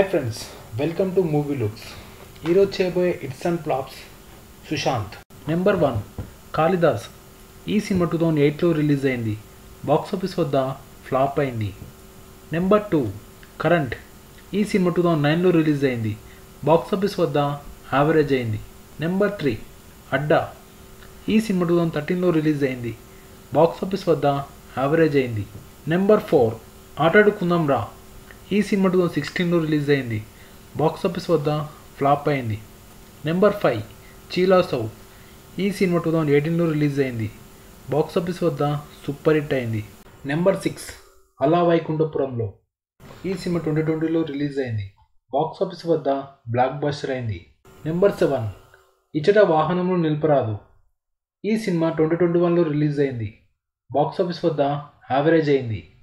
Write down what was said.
friends welcome to movie looks ఈరోజు చేయబోయే hits and flops Sushanth number one Kalidas ఈ సినిమా టూ థౌజండ్ ఎయిట్లో రిలీజ్ అయింది బాక్స్ ఆఫీస్ వద్ద ఫ్లాప్ అయింది నెంబర్ టూ కరెంట్ ఈ సినిమా టూ థౌజండ్ నైన్లో రిలీజ్ అయింది బాక్స్ ఆఫీస్ వద్ద యావరేజ్ అయింది నెంబర్ త్రీ అడ్డా ఈ సినిమా టూ థౌజండ్ థర్టీన్లో రిలీజ్ అయింది బాక్స్ ఆఫీస్ వద్ద యావరేజ్ అయింది నెంబర్ ఫోర్ ఆటాడుకుందాం రా ఈ సినిమా టూ థౌజండ్ సిక్స్టీన్లో రిలీజ్ అయింది బాక్స్ ఆఫీస్ వద్ద ఫ్లాప్ అయింది నెంబర్ ఫైవ్ చీలాసౌ ఈ సినిమా టూ థౌజండ్ ఎయిటీన్లో రిలీజ్ అయింది బాక్స్ ఆఫీస్ వద్ద సూపర్ హిట్ అయింది నెంబర్ సిక్స్ అలా వైకుంఠపురంలో ఈ సినిమా ట్వంటీ ట్వంటీలో రిలీజ్ అయింది బాక్స్ ఆఫీస్ వద్ద బ్లాక్ బస్టర్ అయింది నెంబర్ సెవెన్ ఇచ్చట వాహనంలో నిలపరాదు ఈ సినిమా ట్వంటీ ట్వంటీ వన్లో రిలీజ్ అయింది బాక్స్ ఆఫీస్ వద్ద యావరేజ్ అయింది